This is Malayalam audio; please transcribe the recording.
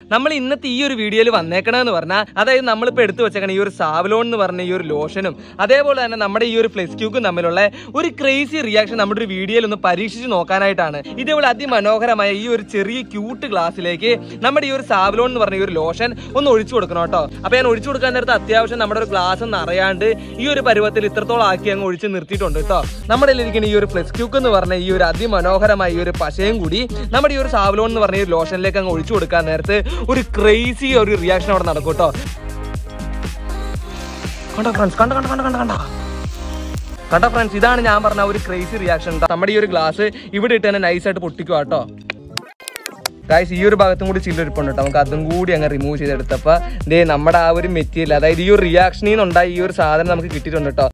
നമ്മൾ ഇന്നത്തെ ഈ ഒരു വീഡിയോയിൽ വന്നേക്കണമെന്ന് പറഞ്ഞാൽ അതായത് നമ്മളിപ്പോൾ എടുത്തു വെച്ചേക്കണ ഈ ഒരു സാവലോൺ എന്ന് പറഞ്ഞ ഈ ഒരു ലോഷനും അതേപോലെ തന്നെ നമ്മുടെ ഈ ഒരു ഫ്ലെക്സ് ക്യൂക്കും തമ്മിലുള്ള ഒരു ക്രേസി റിയാക്ഷൻ നമ്മുടെ ഒരു വീഡിയോയിൽ ഒന്ന് പരീക്ഷിച്ച് നോക്കാനായിട്ടാണ് ഇതേപോലെ അതിമനോഹരമായ ഈ ഒരു ചെറിയ ക്യൂട്ട് ഗ്ലാസ്സിലേക്ക് നമ്മുടെ ഈ ഒരു സാവലോൺ എന്ന് പറഞ്ഞ ഈ ഒരു ലോഷൻ ഒന്ന് ഒഴിച്ചു കൊടുക്കണം കേട്ടോ അപ്പൊ ഞാൻ ഒഴിച്ചു കൊടുക്കാൻ നേരത്ത് അത്യാവശ്യം നമ്മുടെ ഒരു ഗ്ലാസ് ഒന്ന് അറിയാണ്ട് ഈ ഒരു പരുവത്തിൽ ഇത്രത്തോളം ആക്കി അങ്ങ് ഒഴിച്ച് നിർത്തിയിട്ടുണ്ട് കേട്ടോ നമ്മുടെ ഇരിക്കുന്ന ഈ ഒരു ഫ്ലെക്സ് ക്യൂക്ക് എന്ന് പറഞ്ഞ ഈ ഒരു അതിമനോഹരമായ ഈ ഒരു പശയും കൂടി നമ്മുടെ ഈ ഒരു സാവലോൺ എന്ന് പറഞ്ഞ ഈ ഒരു ലോഷനിലേക്ക് അങ്ങ് ഒഴിച്ചു കൊടുക്കാൻ നേരത്ത് ഒരു ക്രേസി ഒരു റിയാക്ഷൻ അവിടെ നടക്കും കേട്ടോ കണ്ടോ ഫ്രണ്ട്സ് കണ്ടോ കണ്ടോ കണ്ടോ കണ്ടോ കണ്ടോ കണ്ടോ ഫ്രണ്ട്സ് ഇതാണ് ഞാൻ പറഞ്ഞ ആ ഒരു ക്രേസി റിയാക്ഷൻ നമ്മുടെ ഈ ഒരു ഗ്ലാസ് ഇവിടെ ഇട്ട് തന്നെ നൈസായിട്ട് പൊട്ടിക്കുക കേട്ടോ ഗായ്സ് ഈ ഒരു ഭാഗത്തും കൂടി ചില്ലൊരിപ്പുണ്ട് കേട്ടോ നമുക്ക് അതും കൂടി അങ്ങ് റിമൂവ് ചെയ്തെടുത്തപ്പോൾ ദേ നമ്മുടെ ആ ഒരു മെറ്റീരിയൽ അതായത് ഈ ഒരു റിയാക്ഷനിൽ നിന്നുണ്ടായ ഈ ഒരു സാധനം നമുക്ക് കിട്ടിയിട്ടുണ്ട് കേട്ടോ